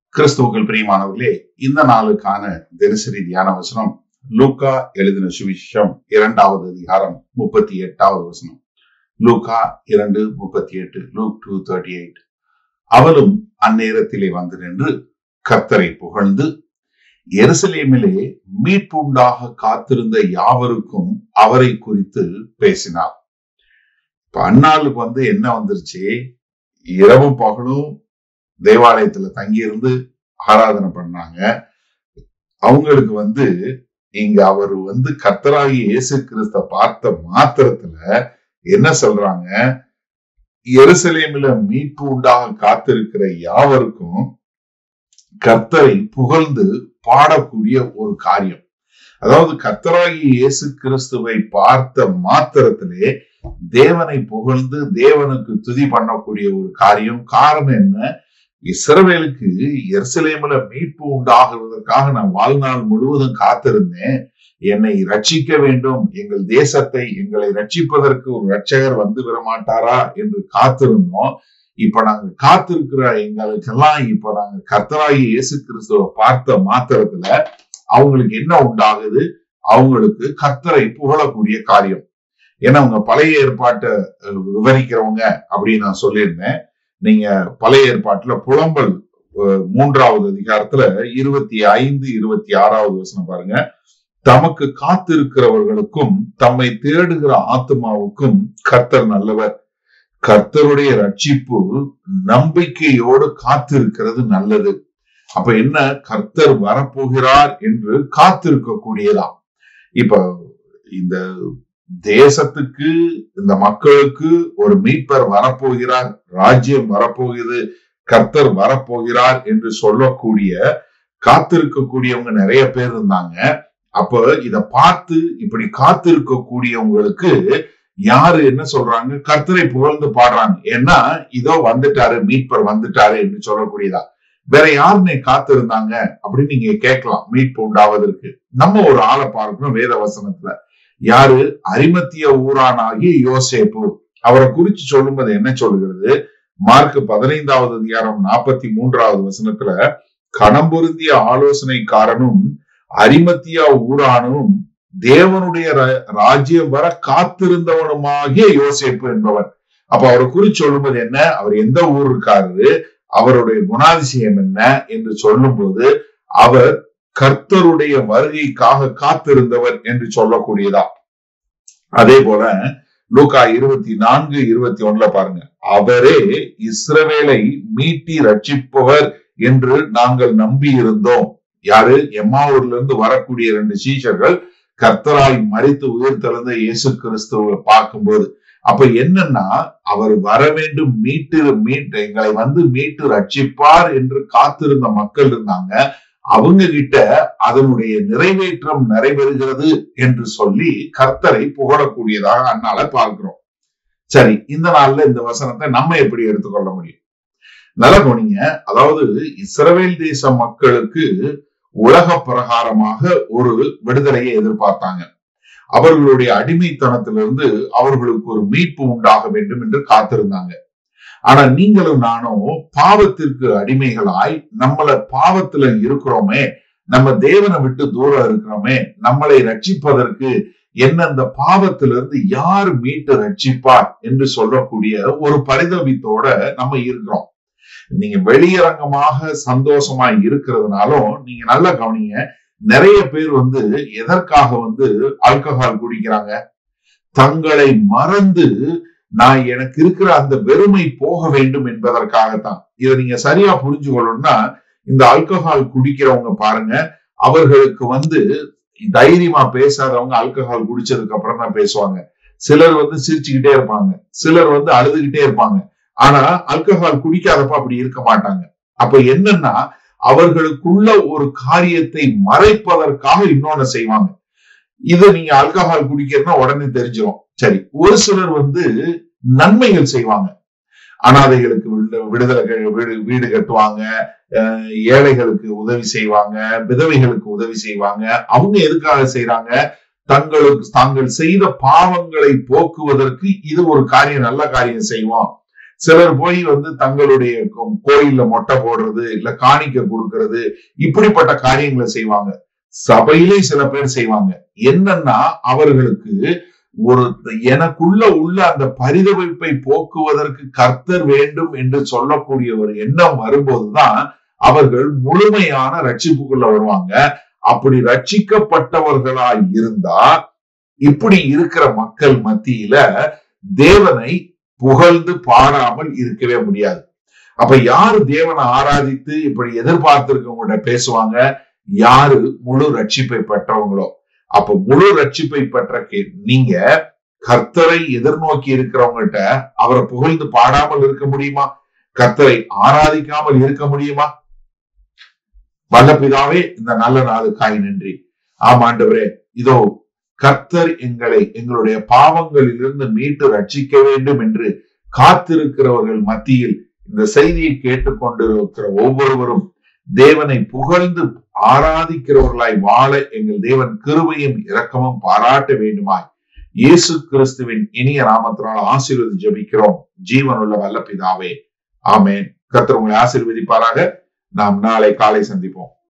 கிறிஸ்துவுக்கள் பிரியமானவர்களே இந்த நாளுக்கான தினசரி தியான வசனம் லூக்கா எழுதின சுவிசேஷம் இரண்டாவது அதிகாரம் முப்பத்தி எட்டாவது வசனம் லூக்கா இரண்டு முப்பத்தி எட்டு லூக் டூ தேர்ட்டி எயிட் அவளும் அந்நேரத்திலே வந்து நின்று கர்த்தரை புகழ்ந்து எருசலேமிலே மீட்புண்டாக காத்திருந்த யாவருக்கும் அவரை குறித்து பேசினார் இப்ப அந்நாளுக்கு வந்து என்ன வந்துருச்சு இரவும் பகலும் தேவாலயத்துல தங்கி இருந்து ஆராதனை பண்ணாங்க அவங்களுக்கு வந்து இங்க அவர் வந்து கர்த்தராகி இயேசு கிறிஸ்த பார்த்த மாத்திரத்துல என்ன சொல்றாங்க எருசலேமில மீட்பு உண்டாக காத்திருக்கிற யாவருக்கும் கர்த்தரை புகழ்ந்து பாடக்கூடிய ஒரு காரியம் அதாவது கர்த்தராகி இயேசு கிறிஸ்துவை பார்த்த மாத்திரத்திலே தேவனை புகழ்ந்து தேவனுக்கு துதி பண்ணக்கூடிய ஒரு காரியம் காரணம் என்ன இஸ்ரவேலுக்கு எருசலேமில் மீட்பு உண்டாகுவதற்காக நான் வாழ்நாள் முழுவதும் காத்திருந்தேன் என்னை ரட்சிக்க வேண்டும் எங்கள் தேசத்தை எங்களை ரட்சிப்பதற்கு ஒரு ரட்சகர் வந்து விட மாட்டாரா என்று காத்திருந்தோம் இப்ப நாங்க காத்திருக்கிற எங்களுக்கெல்லாம் இப்ப நாங்க கர்த்தராகி இயேசு கிறிஸ்துவ பார்த்த மாத்திரத்துல அவங்களுக்கு என்ன உண்டாகுது அவங்களுக்கு கர்த்தரை புகழக்கூடிய காரியம் ஏன்னா அவங்க பழைய ஏற்பாட்டை விவரிக்கிறவங்க அப்படின்னு நான் சொல்லியிருந்தேன் நீங்க பழைய ஏற்பாட்டுல புலம்பல் மூன்றாவது அதிகாரத்துல இருபத்தி ஐந்து இருபத்தி ஆறாவது வசனம் பாருங்க தமக்கு காத்திருக்கிறவர்களுக்கும் தம்மை தேடுகிற ஆத்மாவுக்கும் கர்த்தர் நல்லவர் கர்த்தருடைய ரட்சிப்பு நம்பிக்கையோடு காத்திருக்கிறது நல்லது அப்ப என்ன கர்த்தர் வரப்போகிறார் என்று காத்திருக்கக்கூடியதாம் இப்ப இந்த தேசத்துக்கு இந்த மக்களுக்கு ஒரு மீட்பர் வரப்போகிறார் ராஜ்யம் வரப்போகுது கர்த்தர் வரப்போகிறார் என்று சொல்லக்கூடிய காத்திருக்கக்கூடியவங்க நிறைய பேர் இருந்தாங்க அப்ப இத பார்த்து இப்படி காத்திருக்கக்கூடியவங்களுக்கு யாரு என்ன சொல்றாங்க கர்த்தரை புகழ்ந்து பாடுறாங்க ஏன்னா இதோ வந்துட்டாரு மீட்பர் வந்துட்டாரு என்று சொல்லக்கூடியதா வேற யாருன்னு காத்திருந்தாங்க அப்படின்னு நீங்க கேட்கலாம் மீட்பு உண்டாவதற்கு நம்ம ஒரு ஆளை பார்க்கணும் வேத வசனத்துல யாரு அரிமத்திய ஊரானாகிய யோசேப்பு அவரை குறிச்சு சொல்லும்போது என்ன சொல்லுகிறது மார்க் பதினைந்தாவது அதிகாரம் நாற்பத்தி மூன்றாவது வசனத்துல கணம் பொருந்திய ஆலோசனைக்காரனும் அரிமத்தியா ஊரானும் தேவனுடைய ராஜ்யம் வர காத்திருந்தவனுமாகிய யோசேப்பு என்பவர் அப்ப அவரை குறிச்சு சொல்லும்போது என்ன அவர் எந்த ஊர் இருக்காரு அவருடைய குணாதிசயம் என்ன என்று சொல்லும்போது அவர் கர்த்தருடைய வருகைக்காக காத்திருந்தவர் என்று சொல்லக்கூடியதா அதே போல லூகா இருபத்தி நான்கு இருபத்தி ஒண்ணுல பாருங்க அவரே இஸ்ரவேலை மீட்டி ரட்சிப்பவர் என்று நாங்கள் நம்பி இருந்தோம் யாரு எம்மாவூர்ல இருந்து வரக்கூடிய ரெண்டு சீஷர்கள் கர்த்தராய் மறித்து உயிர் தெழுந்த இயேசு கிறிஸ்துவ பார்க்கும்போது அப்ப என்னன்னா அவர் வர வேண்டும் மீட்டு மீட்டு எங்களை வந்து மீட்டு ரட்சிப்பார் என்று காத்திருந்த மக்கள் இருந்தாங்க அவங்க கிட்ட அதனுடைய நிறைவேற்றம் நிறைவேறுகிறது என்று சொல்லி கர்த்தரை புகழக்கூடியதாக அண்ணால பார்க்கிறோம் சரி இந்த நாள்ல இந்த வசனத்தை நம்ம எப்படி எடுத்துக்கொள்ள முடியும் நல்ல கவனிங்க அதாவது இஸ்ரவேல் தேச மக்களுக்கு உலக பிரகாரமாக ஒரு விடுதலையை எதிர்பார்த்தாங்க அவர்களுடைய அடிமைத்தனத்திலிருந்து அவர்களுக்கு ஒரு மீட்பு உண்டாக வேண்டும் என்று காத்திருந்தாங்க ஆனா நீங்களும் நானும் பாவத்திற்கு அடிமைகளாய் நம்மள பாவத்துல இருக்கிறோமே நம்ம தேவனை விட்டு தூரம் இருக்கிறோமே நம்மளை ரட்சிப்பதற்கு என்ன இந்த பாவத்திலிருந்து யார் மீட்டு ரட்சிப்பார் என்று சொல்லக்கூடிய ஒரு பரிதவித்தோட நம்ம இருக்கிறோம் நீங்க வெளியரங்கமாக சந்தோஷமா இருக்கிறதுனாலும் நீங்க நல்லா கவனிங்க நிறைய பேர் வந்து எதற்காக வந்து ஆல்கஹால் குடிக்கிறாங்க தங்களை மறந்து நான் எனக்கு இருக்கிற அந்த வெறுமை போக வேண்டும் என்பதற்காகத்தான் இதை நீங்க சரியா புரிஞ்சு கொள்ளணும்னா இந்த ஆல்கஹால் குடிக்கிறவங்க பாருங்க அவர்களுக்கு வந்து தைரியமா பேசாதவங்க ஆல்கஹால் குடிச்சதுக்கு அப்புறம் தான் பேசுவாங்க சிலர் வந்து சிரிச்சுக்கிட்டே இருப்பாங்க சிலர் வந்து அழுதுகிட்டே இருப்பாங்க ஆனா ஆல்கஹால் குடிக்காதப்ப அப்படி இருக்க மாட்டாங்க அப்ப என்னன்னா அவர்களுக்குள்ள ஒரு காரியத்தை மறைப்பதற்காக இன்னொன்னு செய்வாங்க இது நீங்க ஆல்கஹால் குடிக்கிறதுனா உடனே தெரிஞ்சிடும் சரி ஒரு சிலர் வந்து நன்மைகள் செய்வாங்க அனாதைகளுக்கு விடுதலை வீடு வீடு கட்டுவாங்க ஏழைகளுக்கு உதவி செய்வாங்க விதவைகளுக்கு உதவி செய்வாங்க அவங்க எதுக்காக செய்யறாங்க தங்களுக்கு தாங்கள் செய்த பாவங்களை போக்குவதற்கு இது ஒரு காரியம் நல்ல காரியம் செய்வோம் சிலர் போய் வந்து தங்களுடைய கோ- கோயில்ல மொட்டை போடுறது இல்ல காணிக்க கொடுக்கறது இப்படிப்பட்ட காரியங்களை செய்வாங்க சபையிலே சில பேர் செய்வாங்க என்னன்னா அவர்களுக்கு ஒரு எனக்குள்ள உள்ள அந்த பரிதவிப்பை போக்குவதற்கு கர்த்தர் வேண்டும் என்று சொல்லக்கூடிய ஒரு எண்ணம் வரும்போதுதான் அவர்கள் முழுமையான ரட்சிப்புக்குள்ள வருவாங்க அப்படி ரட்சிக்கப்பட்டவர்களாய் இருந்தா இப்படி இருக்கிற மக்கள் மத்தியில தேவனை புகழ்ந்து பாடாமல் இருக்கவே முடியாது அப்ப யாரு தேவனை ஆராதித்து இப்படி எதிர்பார்த்திருக்கவங்கள்ட்ட பேசுவாங்க யாரு முழு ரட்சிப்பை பெற்றவங்களோ அப்ப முழு ரட்சிப்பை பெற்ற கே- நீங்க கர்த்தரை எதிர்நோக்கி இருக்கிறவங்கள்ட்ட அவரை புகழ்ந்து பாடாமல் இருக்க முடியுமா கர்த்தரை ஆராதிக்காமல் இருக்க முடியுமா வல்ல பிதாவே இந்த நல்ல நாளுக்காய் நன்றி ஆமாண்டவரே இதோ கர்த்தர் எங்களை எங்களுடைய பாவங்களிலிருந்து மீட்டு ரட்சிக்க வேண்டும் என்று காத்திருக்கிறவர்கள் மத்தியில் இந்த செய்தியை கேட்டுக்கொண்டிருக்கிற ஒவ்வொருவரும் தேவனை புகழ்ந்து ஆராதிக்கிறவர்களாய் வாழ எங்கள் தேவன் கிருபையும் இரக்கமும் பாராட்ட வேண்டுமாய் இயேசு கிறிஸ்துவின் இனிய நாமத்தினால் ஆசீர்வதி ஜெபிக்கிறோம் ஜீவனுள்ள வல்ல பிதாவே ஆமென் கர்த்தர் உங்களை ஆசீர்வதிப்பாராக நாம் நாளை காலை சந்திப்போம்